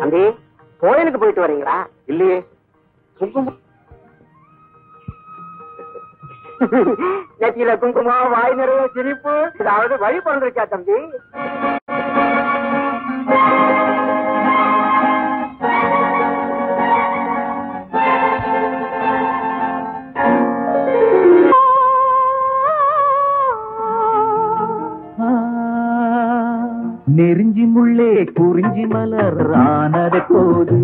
தம்பி கோயிலுக்கு போயிட்டு வரீங்களா இல்லையே குங்குமம் நெத்தியில குங்குமம் வாய் நிறைய சிரிப்பு ஏதாவது வழி பண்றா தம்பி நெருஞ்சி முள்ளே குறிஞ்சி மலர் ஆனத போது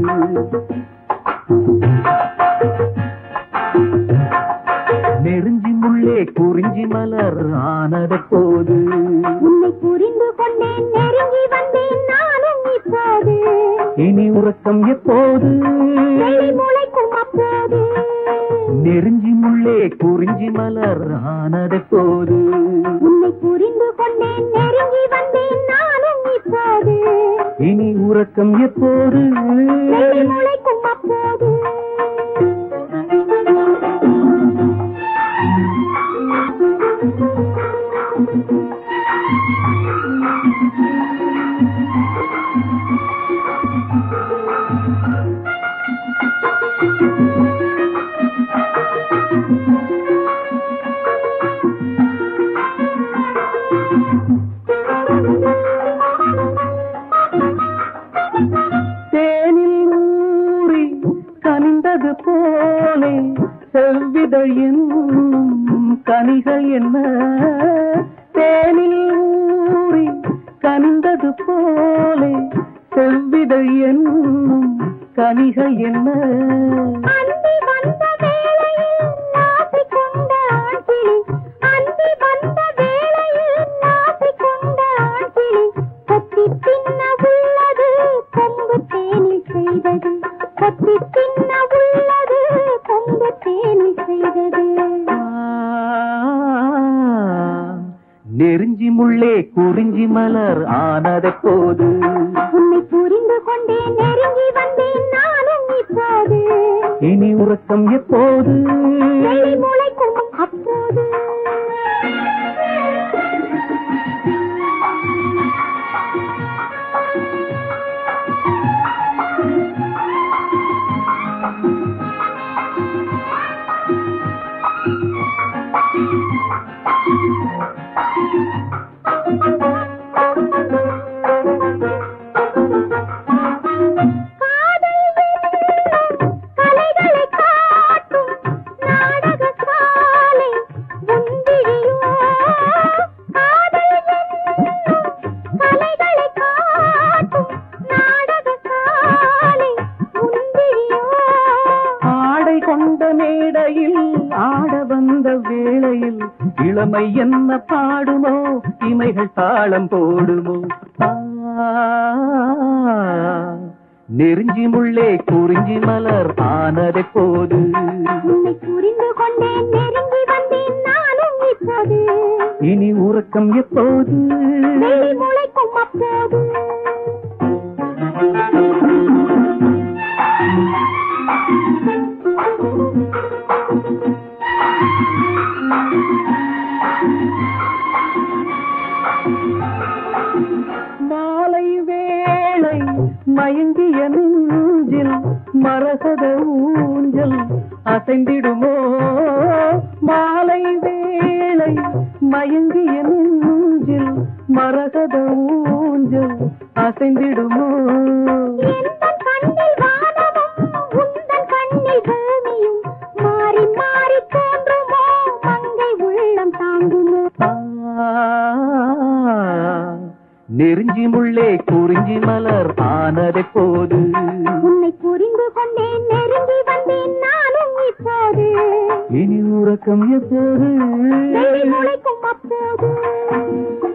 நெருஞ்சி முள்ளே குறிஞ்சி மலர் ஆனத போது உன்னை புரிந்து கொண்டேன் நெருங்கி வந்தேன் நானும் இப்போது இனி உறக்கம் எப்போது வெள்ளி முளைக்கும் அப்போது நெருஞ்சி முள்ளே குறிஞ்சி மலர் ஆனத போது உன்னை புரிந்து கொண்டேன் நெருங்கி வந்தேன் நானும் இப்போது இனி உறக்கம் எப்போது வெள்ளி முளைக்கும் அப்போது தேனில் ஊறி கனிந்தது போலே செவ்விதழ் என்னும் கனிகள் என்ன தேனில் ஊறி கனிந்தது போலே செவ்விதழ் என்னும் கனிகள் என்ன அந்தி வந்த வேளையில் நாசிக் கொண்ட ஆண்கிளி அந்தி வந்த வேளையில் நாசிக் கொண்ட ஆண்கிளி கொத்தி தின்ன உள்ளது கொம்பு தேனில் செய்தது கொத்தி தின்ன உள்ளது கொம்பு தேனில் செய்தது நெருஞ்சி முள்ளே குறிஞ்சி மலர் ஆனத போது உன்னை புரிந்து கொண்டேன் நெருங்கி வந்தேன் நானும் இப்போது இனி உறக்கம் எப்போது வெள்ளி முளைக்கும் அப்போது கலைகளை காட்டும் நாடக சாலை முந்திரியோ காதல் என்னும் கலைகளை காட்டும் நாடக சாலை முந்திரியோ ஆடை கொண்ட மேடையில் ஆட வந்த வேளையில் இளமை என்ன பாடுமோ இமைகள் தாளம் போடுமோ ஆ, நெருஞ்சி முள்ளே குறிஞ்சி மலர் ஆனதை போது உன்னை புரிந்து கொண்டேன் நெருங்கி வந்தேன் நானும் இப்போது இனி உறக்கம் எப்போது வெள்ளி முளைக்கும் அப்போது மாலை வேளை மயங்கிய நெஞ்சில் மரகத ஊஞ்சல் அசைந்திடுமோ மாலை வேளை மயங்கிய நெஞ்சில் மரகத ஊஞ்சல் அசைந்திடுமோ எந்தன் கண்ணில் வானமும் உந்தன் கண்ணில் பூமியும் மாறி மாறி தோன்றுமோ மங்கை உள்ளம் தாங்குமோ ஆ, நெருஞ்சி முள்ளே குறிஞ்சி மலர் ஆனதை போது உன்னை புரிந்து கொண்டேன் நெருங்கி வந்தேன் நானும் இப்போது இனி உறக்கம் எப்போது வெள்ளி முளைக்கும் அப்போது